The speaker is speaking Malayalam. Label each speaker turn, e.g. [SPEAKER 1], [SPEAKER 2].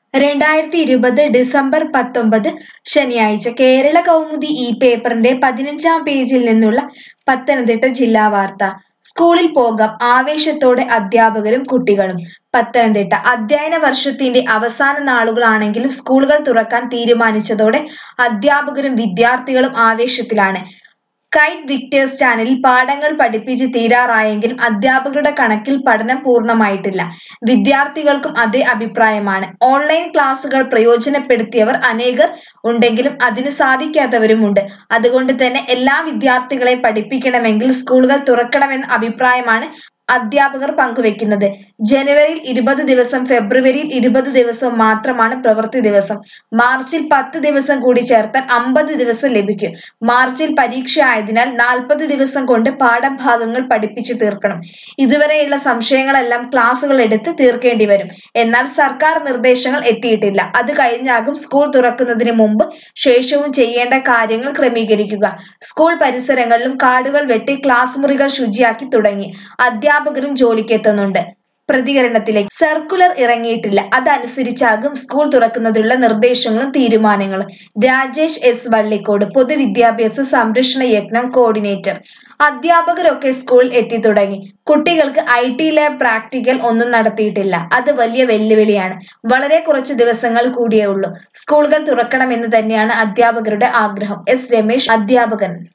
[SPEAKER 1] രണ്ടായിരത്തി ഇരുപത് ഡിസംബർ പത്തൊമ്പത് ശനിയാഴ്ച കേരള കൗമുദി ഈ പേപ്പറിന്റെ പതിനഞ്ചാം പേജിൽ നിന്നുള്ള പത്തനംതിട്ട ജില്ലാ വാർത്ത സ്കൂളിൽ പോകാം ആവേശത്തോടെ അധ്യാപകരും കുട്ടികളും പത്തനംതിട്ട അധ്യയന വർഷത്തിന്റെ അവസാന നാളുകളാണെങ്കിലും സ്കൂളുകൾ തുറക്കാൻ തീരുമാനിച്ചതോടെ അധ്യാപകരും വിദ്യാർത്ഥികളും ആവേശത്തിലാണ് കൈറ്റ് വിക്ടേഴ്സ് ചാനലിൽ പാഠങ്ങൾ പഠിപ്പിച്ച് തീരാറായെങ്കിലും അധ്യാപകരുടെ കണക്കിൽ പഠനം പൂർണ്ണമായിട്ടില്ല വിദ്യാർത്ഥികൾക്കും അതേ അഭിപ്രായമാണ് ഓൺലൈൻ ക്ലാസുകൾ പ്രയോജനപ്പെടുത്തിയവർ അനേകർ ഉണ്ടെങ്കിലും അതിന് സാധിക്കാത്തവരുമുണ്ട് അതുകൊണ്ട് തന്നെ എല്ലാ വിദ്യാർത്ഥികളെ പഠിപ്പിക്കണമെങ്കിൽ സ്കൂളുകൾ തുറക്കണമെന്ന അഭിപ്രായമാണ് അധ്യാപകർ പങ്കുവെക്കുന്നത് ജനുവരിയിൽ ഇരുപത് ദിവസം ഫെബ്രുവരിയിൽ ഇരുപത് ദിവസം മാത്രമാണ് പ്രവൃത്തി ദിവസം മാർച്ചിൽ പത്ത് ദിവസം കൂടി ചേർത്താൽ അമ്പത് ദിവസം ലഭിക്കും മാർച്ചിൽ പരീക്ഷ ആയതിനാൽ നാൽപ്പത് ദിവസം കൊണ്ട് പാഠഭാഗങ്ങൾ പഠിപ്പിച്ചു തീർക്കണം ഇതുവരെയുള്ള സംശയങ്ങളെല്ലാം ക്ലാസുകൾ എടുത്ത് തീർക്കേണ്ടി വരും എന്നാൽ സർക്കാർ നിർദ്ദേശങ്ങൾ എത്തിയിട്ടില്ല അത് കഴിഞ്ഞാകും സ്കൂൾ തുറക്കുന്നതിന് മുമ്പ് ശേഷവും ചെയ്യേണ്ട കാര്യങ്ങൾ ക്രമീകരിക്കുക സ്കൂൾ പരിസരങ്ങളിലും കാടുകൾ വെട്ടി ക്ലാസ് മുറികൾ ശുചിയാക്കി തുടങ്ങി അധ്യാപകരും ജോലിക്കെത്തുന്നുണ്ട് പ്രതികരണത്തിലേക്ക് സർക്കുലർ ഇറങ്ങിയിട്ടില്ല അതനുസരിച്ചാകും സ്കൂൾ തുറക്കുന്നതിനുള്ള നിർദ്ദേശങ്ങളും തീരുമാനങ്ങളും രാജേഷ് എസ് വള്ളിക്കോട് പൊതുവിദ്യാഭ്യാസ സംരക്ഷണ യജ്ഞം കോർഡിനേറ്റർ അധ്യാപകരൊക്കെ സ്കൂളിൽ എത്തി തുടങ്ങി കുട്ടികൾക്ക് ഐ ടി ലാബ് പ്രാക്ടിക്കൽ ഒന്നും നടത്തിയിട്ടില്ല അത് വലിയ വെല്ലുവിളിയാണ് വളരെ കുറച്ച് ദിവസങ്ങൾ കൂടിയേ ഉള്ളൂ സ്കൂളുകൾ തുറക്കണമെന്ന് തന്നെയാണ് അധ്യാപകരുടെ ആഗ്രഹം എസ് രമേശ് അധ്യാപകൻ